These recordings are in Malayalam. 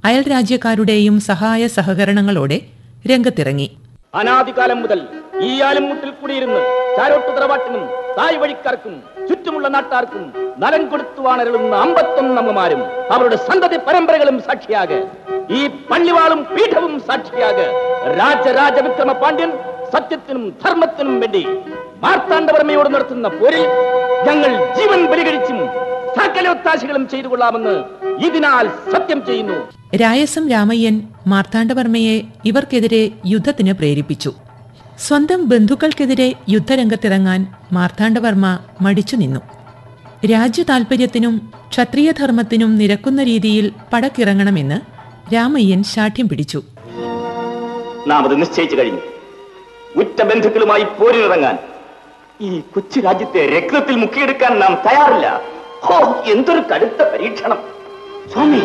അയൽരാജ്യക്കാരുടെയും സഹായ സഹകരണങ്ങളോടെ രംഗത്തിറങ്ങി അനാദികാലം മുതൽ ഈ ആലംമുട്ടിൽ കൂടിയിരുന്ന് ചാരോട്ടു തറവാട്ടിനും തായ് വഴിക്കാർക്കും ചുറ്റുമുള്ള നാട്ടാർക്കും നലം കൊടുത്തു വാണരുളുന്ന അമ്പത്തൊന്ന് അമ്മമാരും അവരുടെ സന്തതി പരമ്പരകളും സാക്ഷിയാക ഈ പള്ളിവാളും പീഠവും സാക്ഷിയാക രാജരാജ വിക്രമ പാണ്ഡ്യൻ സത്യത്തിനും ധർമ്മത്തിനും വേണ്ടി മാർത്താണ്ഡവർമ്മയോട് നടത്തുന്ന പോരിൽ ഞങ്ങൾ ജീവൻ ബലികഴിച്ചും സകല ഒത്താശകളും ചെയ്തു കൊള്ളാമെന്ന് ഇതിനാൽ സത്യം ചെയ്യുന്നു രായസം രാമയ്യൻ മാർത്താണ്ഡവർമ്മയെ ഇവർക്കെതിരെ യുദ്ധത്തിന് പ്രേരിപ്പിച്ചു സ്വന്തം ബന്ധുക്കൾക്കെതിരെ യുദ്ധരംഗത്തിറങ്ങാൻ മാർത്താണ്ഡവർമ്മ മടിച്ചു നിന്നു രാജ്യ താൽപര്യത്തിനും ക്ഷത്രിയധർമ്മത്തിനും നിരക്കുന്ന രീതിയിൽ പടക്കിറങ്ങണമെന്ന് രാമയ്യൻ ശാഠ്യം പിടിച്ചു നാം അത് നിശ്ചയിച്ചു കഴിഞ്ഞു ഉറ്റ ബന്ധുക്കളുമായി പോരിനിറങ്ങാൻ ഈ കൊച്ചു രാജ്യത്തെ രക്തത്തിൽ മുക്കിയെടുക്കാൻ നാം തയ്യാറില്ല ഹോ എന്തൊരു കടുത്ത പരീക്ഷണം സ്വാമി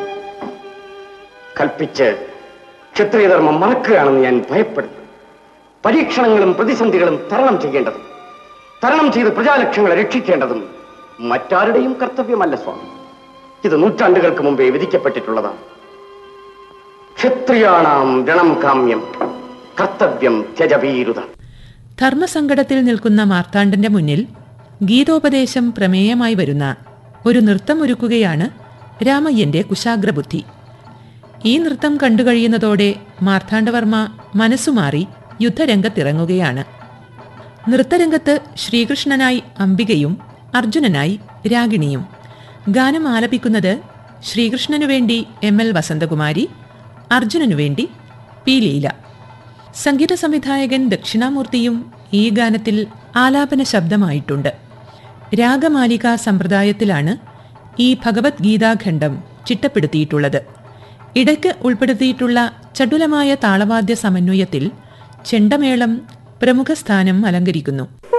കൽപ്പിച്ച് ക്ഷത്രിയധർമ്മം മറക്കുകയാണെന്ന് ഞാൻ ഭയപ്പെടുന്നു പരീക്ഷണങ്ങളും പ്രതിസന്ധികളും തരണം ചെയ്യേണ്ടതും തരണം ചെയ്ത് പ്രജാലക്ഷ്യങ്ങളെ രക്ഷിക്കേണ്ടതും മറ്റാരുടെയും കർത്തവ്യമല്ല സ്വാമി ഇത് നൂറ്റാണ്ടുകൾക്ക് മുമ്പേ വിധിക്കപ്പെട്ടിട്ടുള്ളതാണ് ക്ഷത്രിയാണാം രണം കാമ്യം കർത്തവ്യം ത്യജവീരുത ധർമ്മസങ്കടത്തിൽ നിൽക്കുന്ന മാർത്താണ്ഡന്റെ മുന്നിൽ ഗീതോപദേശം പ്രമേയമായി വരുന്ന ഒരു നൃത്തമൊരുക്കുകയാണ് രാമയ്യന്റെ കുശാഗ്രബുദ്ധി ഈ നൃത്തം കണ്ടുകഴിയുന്നതോടെ മാർത്താണ്ഡവർമ്മ മനസ്സുമാറി യുദ്ധരംഗത്തിറങ്ങുകയാണ് നൃത്തരംഗത്ത് ശ്രീകൃഷ്ണനായി അംബികയും അർജുനനായി രാഗിണിയും ഗാനം ആലപിക്കുന്നത് ശ്രീകൃഷ്ണനു വേണ്ടി എം എൽ വസന്തകുമാരി അർജുനനു വേണ്ടി പി ലീല സംഗീത സംവിധായകൻ ദക്ഷിണാമൂർത്തിയും ഈ ഗാനത്തിൽ ആലാപന ശബ്ദമായിട്ടുണ്ട് രാഗമാലിക സമ്പ്രദായത്തിലാണ് ഈ ഭഗവത്ഗീതാഖണ്ഡം ചിട്ടപ്പെടുത്തിയിട്ടുള്ളത് ഇടയ്ക്ക് ഉൾപ്പെടുത്തിയിട്ടുള്ള ചടുലമായ താളവാദ്യ സമന്വയത്തിൽ ചെണ്ടമേളം പ്രമുഖ സ്ഥാനം അലങ്കരിക്കുന്നു